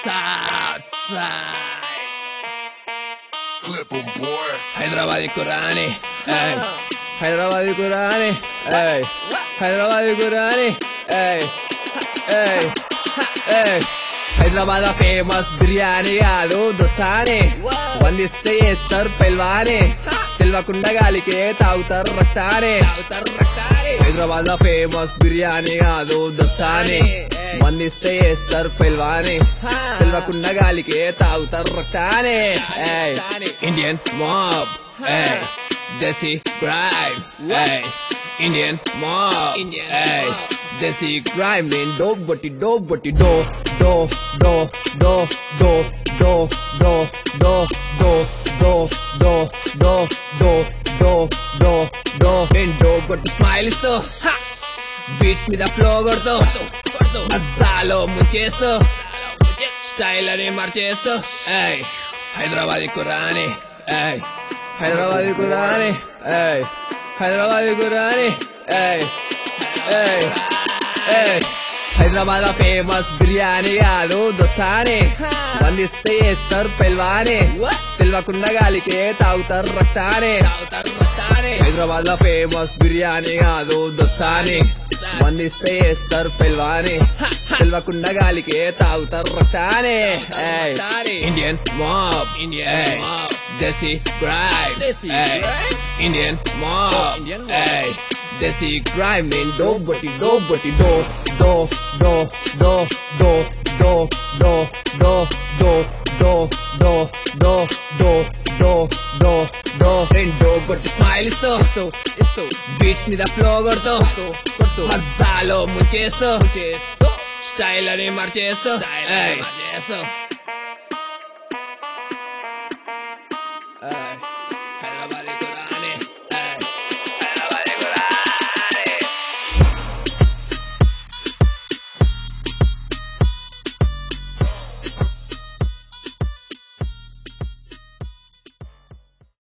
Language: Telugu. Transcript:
South side Clip 'em, boy. Hyderabad కురాని ఏయ్ హైదరాబాద్ కురాని ఏయ్ హైదరాబాద్ కురాని ఏయ్ ఏయ్ ఏయ్ హైదరాబాద్ ఫేమస్ బిర్యానీ కాదు దోస్తాని వందిస్తే వేస్తారు పెల్వాని తెలియకుండా గాలికే తాగుతారు రక్తాని హైదరాబాద్ లో ఫేమస్ బిర్యానీ కాదు దోస్తాని వందిస్తే వేస్తారు పెల్వాని తెలియకుండా గాలికే తాగుతారు రక్తాని ఏయ్ ఇండియన్ మాబ్ ఏయ్ దేశీ గ్రైమ్ ఏయ్ ఇండియన్ మాబ్ ఏయ్ దేశీ గ్రైమ్ నేను డో బట్టి డో బట్టి డో డో డో డో డో డో డో డో డో డో డో డో డో డో డో డో నేను డో బట్టి స్మైల్ ఇస్తూ బీచ్ మీద ఫ్లో కొడుతూ మజాలో ముంచేస్తూ స్టైల్ అని మార్చేస్తూ ఏయ్ హైదరాబాద్ కురాని ఏయ్ హైదరాబాద్ కురాని ఏయ్ హైదరాబాద్ కురాని ఏయ్ ఏయ్ ఏయ్ హైదరాబాద్ ఫేమస్ బిర్యానీ కాదు దోస్తాని వందిస్తే వేస్తారు పెల్వాని తెలియకుండా గాలికే తాగుతారు రక్తాని హైదరాబాద్ లో ఫేమస్ బిర్యానీ కాదు దోస్తాని వందిస్తే వేస్తారు పెల్వాని తెలియకుండా గాలికే తాగుతారు రక్తాని Indian mob Indian desi grime Indian mob desi grime నేను డో బట్టి డో బట్టి డో డో డో డో డో డో డో డో డో డో డో డో డో డో డో డో నేను డో బట్టి స్మైల్ ఇస్తూ ఇస్తూ బీచ్ మీద ఫ్లో కొడుతూ కొడుతూ మజాలో ముంచేస్తూ స్టైల్ అని మార్చేస్తూ ఏయ్.